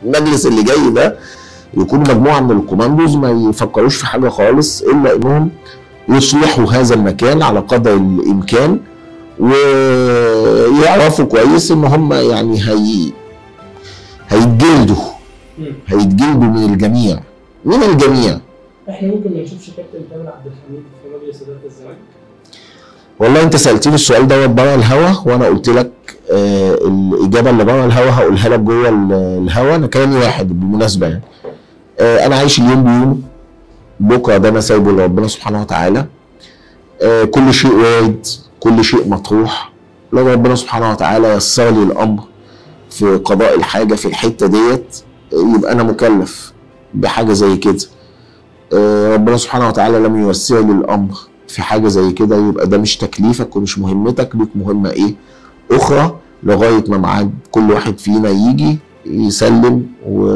المجلس اللي جاي ده يكون مجموعه من الكوماندوز ما يفكروش في حاجه خالص الا انهم يصلحوا هذا المكان على قدر الامكان ويعرفوا كويس ان هم يعني هي هيتجلدوا مم. هيتجلدوا من الجميع من الجميع احنا ممكن ما نشوفش كابتن تامر عبد الحميد في مجلس اداره الزمالك والله انت سالتني السؤال دوت بره الهوا وانا قلت لك آه الاجابه اللي بره الهوا هقولها لك جوه ال- الهوا انا كلامي واحد بالمناسبه يعني آه انا عايش اليوم بيومه بكره ده انا سايبه لربنا سبحانه وتعالى آه كل شيء وارد كل شيء مطروح لو ربنا سبحانه وتعالى يسر لي الامر في قضاء الحاجه في الحته ديت آه، يبقى انا مكلف بحاجه زي كده آه، ربنا سبحانه وتعالى لم ييسر لي الامر في حاجه زي كده يبقى ده مش تكليفك ومش مهمتك ليك مهمه ايه اخرى لغايه ما ميعاد كل واحد فينا يجي يسلم و...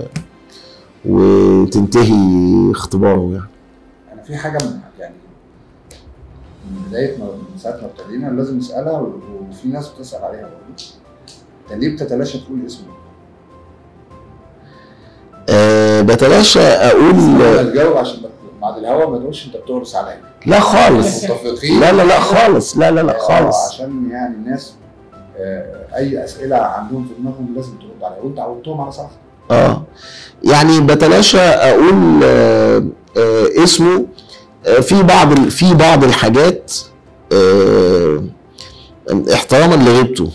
وتنتهي اختباره يعني انا في حاجه من يعني من بدايه ما من ساعه ما ابتدينا لازم نسالها و- وفي ناس بتسال عليها برضه انت ليه بتتلاشى تقول اسمه؟ أه بتلاشى اقول انا تجاوب عشان ما- بعد الهوا ما تقولش انت بتهرس عليا لا خالص متفقين لا لا لا خالص لا لا لا آه، خالص عشان يعني الناس آه، اي اسئله عندهم في دماغهم لازم ترد عليها وانت عودتهم على صح اه يعني بتلاشى اقول آه آه اسمه آه في بعض ال- في بعض الحاجات آه احتراما لغيبته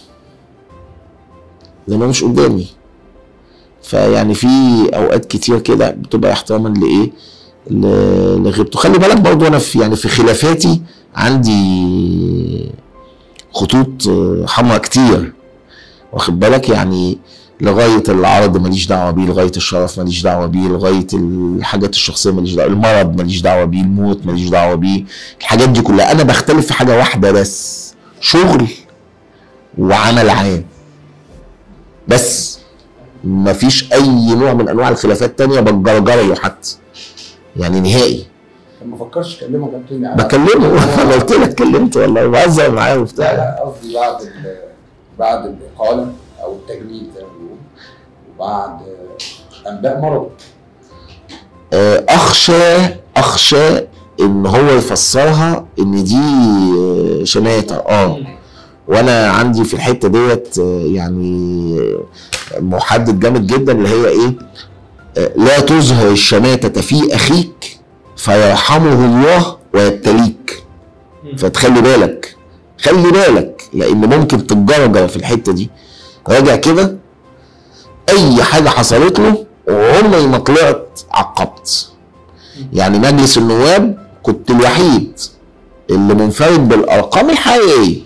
لانه مش قدامي فيعني في اوقات كتير كده بتبقى احتراما لايه ل- لغيبته خلي بالك برضه انا في يعني في خلافاتي عندي خطوط آه، حمراء كتير واخد بالك يعني لغايه العرض ماليش دعوه بيه لغايه الشرف ماليش دعوه بيه لغايه الحاجات الشخصيه ماليش دعوه المرض ماليش دعوه بيه الموت ماليش دعوه بيه الحاجات دي كلها انا بختلف في حاجه واحده بس شغل وعمل عام بس مفيش اي نوع من انواع الخلافات تانية بتجرجر له حتى يعني نهائي ما فكرش تكلمه كابتن يعني بكلمه انا قلت لك كلمت والله بهزر معاه لا وبتاع لا قصدي بعد ال- بعد الاقاله او التجنيد زي ما بيقولوا وبعد آه، انباء مرض آه، اخشى اخشى ان هو يفسرها ان دي آه، شماته اه وانا عندي في الحته ديت آه، يعني آه، محدد جامد جدا اللي هي ايه آه، لا تظهر الشماتة في اخيك فيرحمه الله ويبتليك فتخلي بالك خلي بالك لان ممكن تتجرجر في الحته دي راجع كده اي حاجه حصلت له وعمري ما طلعت عقبت يعني مجلس النواب كنت الوحيد اللي منفرد بالارقام الحقيقيه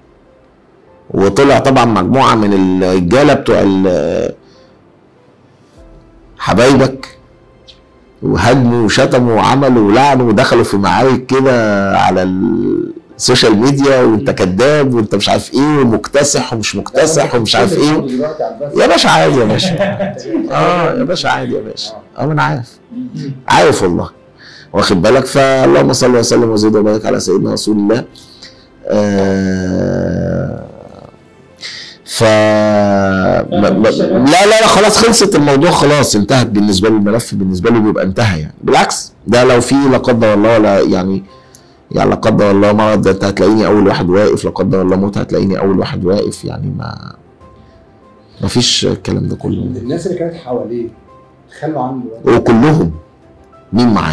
وطلع طبعا مجموعه من الرجاله بتوع ال- حبايبك وهاجموا وشتموا وعملوا ولعنوا ودخلوا في معارك كده على السوشيال ميديا وانت كذاب وانت مش عارف ايه ومكتسح ومش مكتسح ومش عارف ايه دلوقتي على البث. يا باشا عادي يا باشا اه يا باشا عادي يا باشا اه انا عارف عارف والله واخد بالك فاللهم صل وسلم وزد وبارك على سيدنا رسول الله آه ف ما- ما- لا لا لا خلاص خلصت الموضوع خلاص انتهت بالنسبه لي الملف بالنسبه لي بيبقى انتهى يعني بالعكس ده لو في لا قدر الله ولا يعني يعني لا قدر الله مرض ده انت هتلاقيني اول واحد واقف لا قدر الله موت هتلاقيني اول واحد واقف يعني ما ما فيش الكلام ده كله الناس اللي كانت حواليه تخلوا عنه دلوقتي وكلهم مين معاه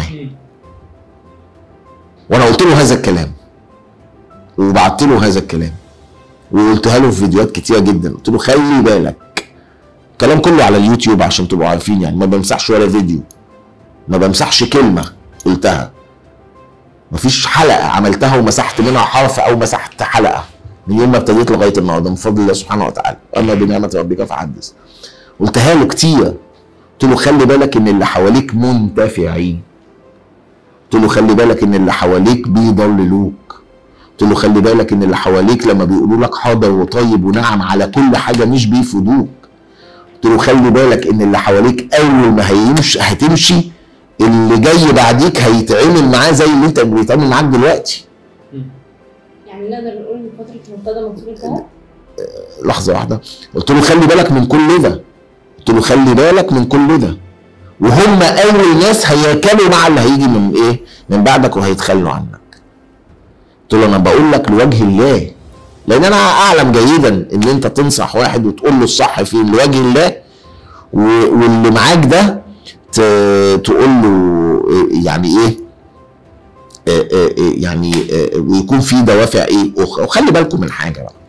وانا قلت له هذا الكلام وبعت له هذا الكلام وقلتها له في فيديوهات كتيره جدا قلت له خلي بالك الكلام كله على اليوتيوب عشان تبقوا عارفين يعني ما بمسحش ولا فيديو ما بمسحش كلمه قلتها مفيش حلقه عملتها ومسحت منها حرف او مسحت حلقه من يوم ما ابتديت لغايه النهارده من فضل الله سبحانه وتعالى اما بنعمه ربك فحدث قلتها له كتير قلت له خلي بالك ان اللي حواليك منتفعين قلت له خلي بالك ان اللي حواليك بيضللوك قلت له خلي بالك ان اللي حواليك لما بيقولوا لك حاضر وطيب ونعم على كل حاجه مش بيفيدوك قلت له خلي بالك ان اللي حواليك اول ما هيمشي هتمشي اللي جاي بعديك هيتعامل معاه زي اللي انت بيتعامل معاك دلوقتي يعني نقدر نقول ان فتره مرتضى منصور انتهت لحظه واحده قلت له خلي بالك من كل ده قلت له خلي بالك من كل ده وهم اول ناس هيركبوا مع اللي هيجي من ايه من بعدك وهيتخلوا عنك قلت له انا بقول لك لوجه الله لان انا اعلم جيدا ان انت تنصح واحد وتقول له الصح فين لوجه الله و- واللي معاك ده ت- تقول له إيه يعني ايه آه، آه، آه، يعني آه، ويكون في دوافع ايه اخرى وخلي بالكم من حاجه بقى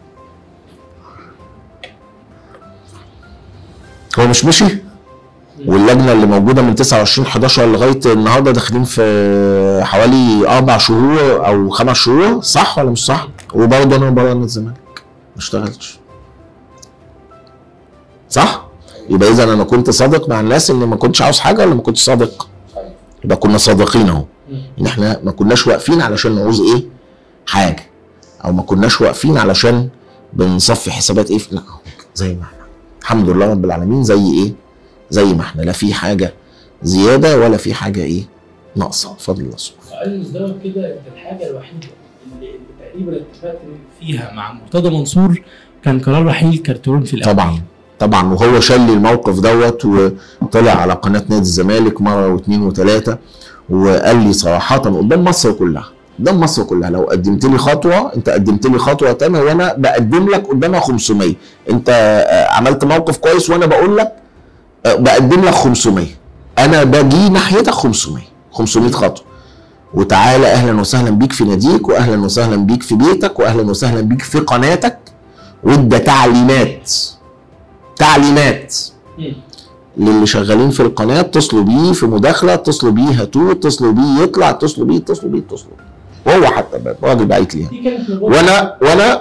هو مش مشي واللجنه اللي موجوده من 29 11 لغايه النهارده داخلين في حوالي اربع شهور او خمس شهور صح ولا مش صح؟ وبرضه انا بره من الزمالك ما اشتغلتش صح؟ يبقى اذا انا كنت صادق مع الناس ان ما كنتش عاوز حاجه ولا ما كنتش صادق؟ صحيح يبقى كنا صادقين اهو ان احنا ما كناش واقفين علشان نعوز ايه؟ حاجه او ما كناش واقفين علشان بنصفي حسابات ايه؟ لا زي ما احنا الحمد لله رب العالمين زي ايه؟ زي ما احنا لا في حاجه زياده ولا في حاجه ايه؟ ناقصه بفضل الله سبحانه سؤال مزدوج كده انت الحاجه الوحيده اللي, اللي تقريبا اتفقت فيها مع مرتضى منصور كان قرار رحيل كارتون في الاول طبعا طبعا وهو شال لي الموقف دوت وطلع على قناه نادي الزمالك مره واثنين وثلاثه وقال لي صراحه قدام مصر كلها قدام مصر كلها لو قدمت لي خطوه انت قدمت لي خطوه تانية وانا بقدم لك قدامها 500 انت آه، عملت موقف كويس وانا بقول لك آه، بقدم لك 500 انا باجي ناحيتك 500 500 خطوه وتعالى اهلا وسهلا بيك في ناديك واهلا وسهلا بيك في بيتك واهلا وسهلا بيك في قناتك وادى تعليمات تعليمات مم. للي شغالين في القناه اتصلوا بيه في مداخله اتصلوا بيه هاتوه اتصلوا بيه يطلع اتصلوا بيه اتصلوا بيه اتصلوا بيه وهو حتى بقى راجل بعت لي يعني. دي كانت مبادره وانا وانا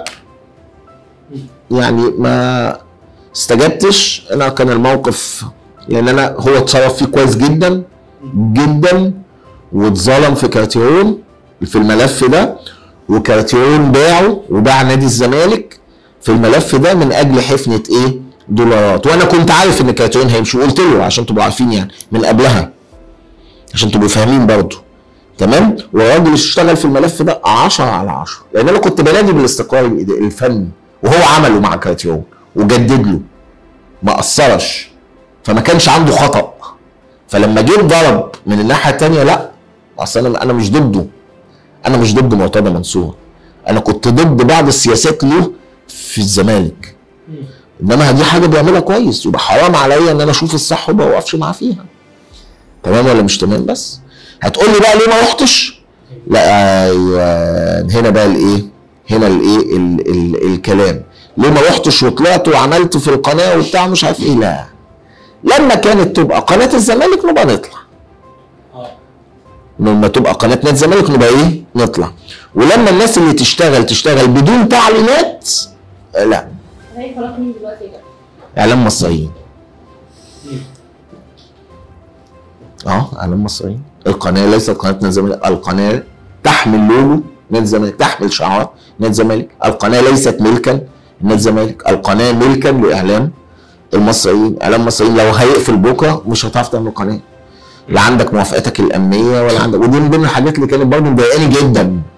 يعني ما استجبتش انا كان الموقف لان انا هو اتصرف فيه كويس جدا جدا واتظلم في كارتيرون في الملف ده وكارتيرون باعه وباع نادي الزمالك في الملف ده من اجل حفنه ايه دولارات وانا كنت عارف ان كارتيرون هيمشي وقلت له عشان تبقوا عارفين يعني من قبلها عشان تبقوا فاهمين برضه تمام والراجل اشتغل في الملف ده 10 على 10 لان انا كنت بنادي بالاستقرار الإد- الفني وهو عمله مع كارتيرون وجدد له ما قصرش فما كانش عنده خطأ فلما جيت ضرب من الناحيه الثانيه لا اصل انا انا مش ضده انا مش ضد مرتضى منصور انا كنت ضد بعض السياسات له في الزمالك مم. انما دي حاجه بيعملها كويس يبقى حرام عليا ان انا اشوف الصح وما اوقفش معاه فيها تمام ولا مش تمام بس هتقول لي بقى ليه ما رحتش لا ايوه هنا بقى الايه هنا الايه ال- ال- الكلام ليه ما رحتش وطلعت وعملت في القناه وبتاع مش عارف ايه لا لما كانت تبقى قناه الزمالك نبقى نطلع اه لما تبقى قناه نادي الزمالك نبقى ايه نطلع ولما الناس اللي تشتغل تشتغل بدون تعليمات آه، لا هي قرارات مين دلوقتي يا جماعه؟ اعلام مصريين مم. اه اعلام مصريين القناه ليست قناه نادي الزمالك القناه تحمل لوجو نادي الزمالك تحمل شعار نادي الزمالك القناه ليست ملكا نادي الزمالك القناه ملكا لاعلام المصريين اعلام المصريين لو هيقفل بكره مش هتعرف تعمل قناه لا عندك موافقتك الامنيه ولا عندك ودي من ضمن الحاجات اللي كانت برضه مضايقاني جدا